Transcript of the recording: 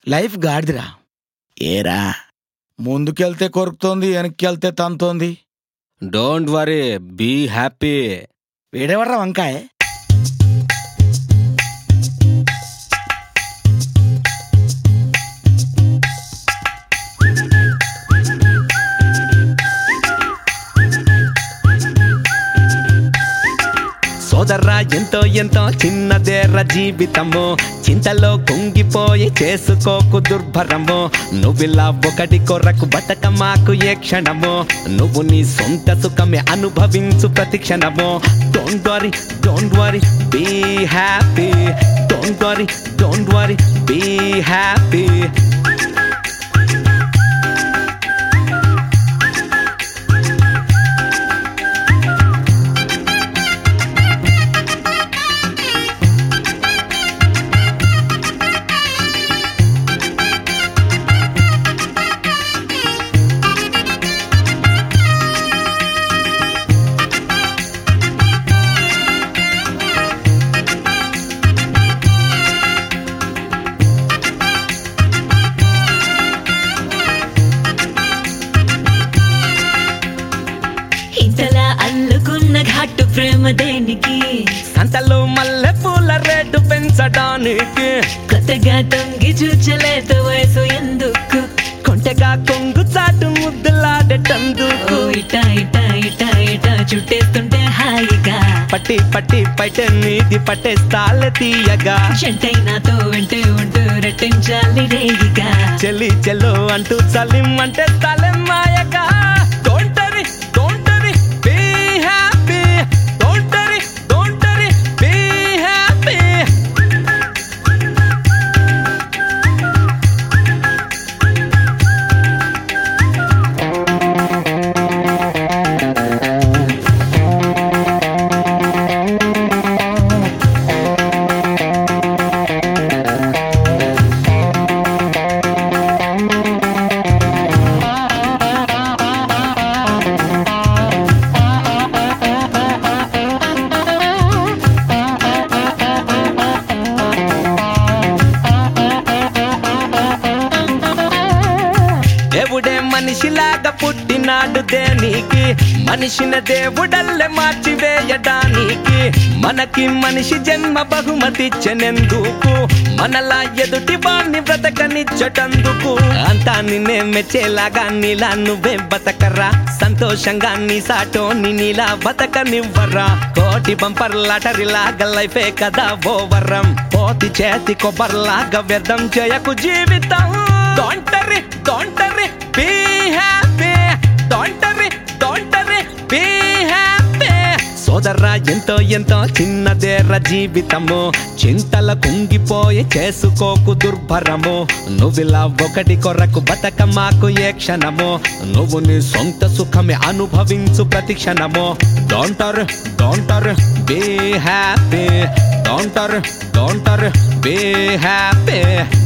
Life గాడిదిరా ఏరా ముందుకెళ్తే కొరుకుతోంది వెనక్కి తంతోంది డోంట్ వరీ బీ హ్యాపీ వేడెవర్రా వంకాయ సోదర్రా ఎంతో ఎంతో చిన్నదేర జీవితము చింతలో కుంగిపోయి చేసుకోకు దుర్భరము నువ్విలా ఒకటి కొరకు బతక మాకు ఏ క్షణము నువ్వు నీ సొంత సుఖమే అనుభవించు ప్రతి క్షణము don't worry don't worry be happy don't worry don't worry be happy ఇంతలా అల్లుకున్న ఘాటు ప్రేమ దేనికి సంతలో మల్లె పూల రేటు పెంచడానికి కొత్తగా తొంగి చూచలేత వయసు ఎందుకు కొంటెగా కొంగు చాటు ఓ ముద్దులాడేటందుకు ఇట ఇట ఇట ఇట చుట్టేస్తుంటే హాయిగా పట్టి పట్టి పట్ట నీది పట్టేస్తాల తీయగా జంటై నాతో వెంటే ఉంటూ రెట్టించాలి రేగిగా చెల్లి చెల్లు అంటూ చలిం అంటే తలెం మాయగా don't worry don't worry be happy don't worry don't worry be happy దేవుడే మనిషిలాగా పుట్టినాడు దేనికి మనిషిన దేవుడల్లే మార్చివేయడానికి మనకి మనిషి జన్మ బహుమతిచ్చనెందుకు మనలా ఎదుటి వాణ్ణి బ్రతకనిచ్చటందుకు అంతా నిన్నే మెచ్చేలాగా నీలా నువ్వే బతకరా సంతోషంగా నీ సాటోని నీలా బతకనివ్వరా కోటి బంపర్ లాటరీలాగా లైఫే కదా ఓ వరం పోతి చేతి కొబ్బర్లాగా వ్యర్థం చేయకు జీవితం Don't worry, don't worry, be happy. Don't worry, don't worry, be happy. సోదర్రా ఎంతో ఎంతో చిన్నదేర జీవితము చింతల కుంగిపోయి చేసుకోకు దుర్భరము నువ్విలా ఒకటి కొరకు బతక మాకు ఏ క్షణము నువ్వు నీ సొంత సుఖమే అనుభవించు ప్రతి క్షణము don't worry don't worry be happy don't worry don't worry be happy